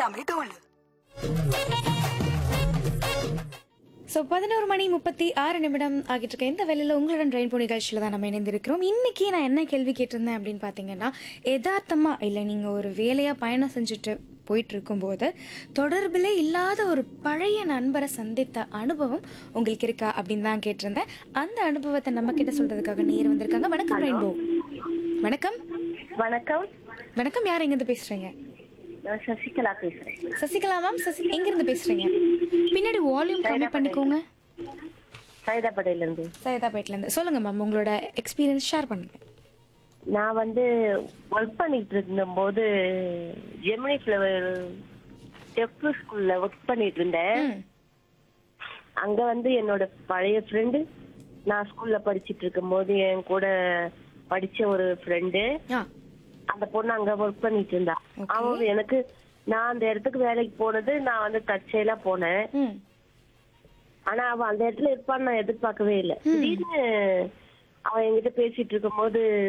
எல்லாமே தோல் ஸோ பதினோரு மணி முப்பத்தி ஆறு நிமிடம் ஆகிட்டு இருக்க இந்த வேலையில் உங்களுடன் ரெயின்போ நிகழ்ச்சியில் தான் நம்ம இணைந்திருக்கிறோம் இன்னைக்கு நான் என்ன கேள்வி கேட்டிருந்தேன் அப்படின்னு பார்த்தீங்கன்னா யதார்த்தமாக இல்லை நீங்கள் ஒரு வேலையாக பயணம் செஞ்சுட்டு போயிட்டு இருக்கும்போது தொடர்பிலே இல்லாத ஒரு பழைய நண்பரை சந்தித்த அனுபவம் உங்களுக்கு இருக்கா அப்படின்னு தான் கேட்டிருந்தேன் அந்த அனுபவத்தை நம்ம கிட்ட சொல்றதுக்காக நேர் வந்திருக்காங்க வணக்கம் ரெயின்போ வணக்கம் வணக்கம் வணக்கம் யார் எங்கேருந்து பேசுறீங்க நான் சசிகலா பேசுறேன் சசிகலா மேம் சசி எங்கேருந்து பேசுறீங்க பின்னாடி வால்யூம் கம்மி பண்ணிக்கோங்க சைதாப்பேட்டையில இருந்து சைதாப்பேட்லேருந்து சொல்லுங்க மேம் உங்களோட எக்ஸ்பீரியன்ஸ் ஷேர் பண்ணுங்க நான் வந்து ஒர்க் பண்ணிட்டு இருந்தபோது ஜெமினி ஃபிளவர் டெஃப் ஸ்கூல்ல ஒர்க் பண்ணிட்டு இருந்தேன் ம் அங்க வந்து என்னோட பழைய ஃப்ரெண்டு நான் ஸ்கூல்ல படிச்சிட்டு இருக்கும்போது என் கூட படிச்ச ஒரு ஃப்ரெண்டு ஆ அந்த பொண்ணு அங்க ஒர்க் பண்ணிட்டு இருந்தா Okay. அவன் எனக்கு நான் அந்த இடத்துக்கு வேலைக்கு போனது நான் வந்து தற்செயலா போனேன் ம் ஆனா அவன் அந்த இடத்துல இருப்பான்னு நான் எதிர்பார்க்கவே இல்லை திடீர்னு அவன் என்கிட்ட பேசிட்டு இருக்கும்போது